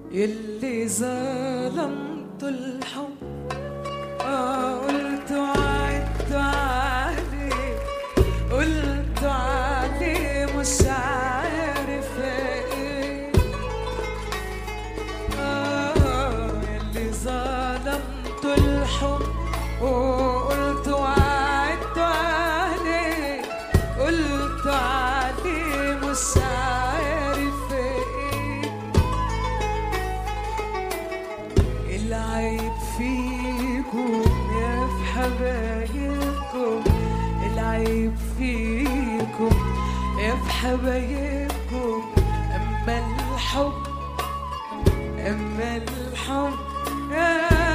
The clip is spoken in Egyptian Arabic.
يلي ظلمت الحب آه قلت وعدت عليه قلت عليه مش عارف ايه آه يلي ظلمت الحب وقلت وعدت عليه قلت عليه مش عارف ايه العيب فيكم يا في حبايبكم العيب فيكم يا في حبايبكم اما الحب اما الحب يا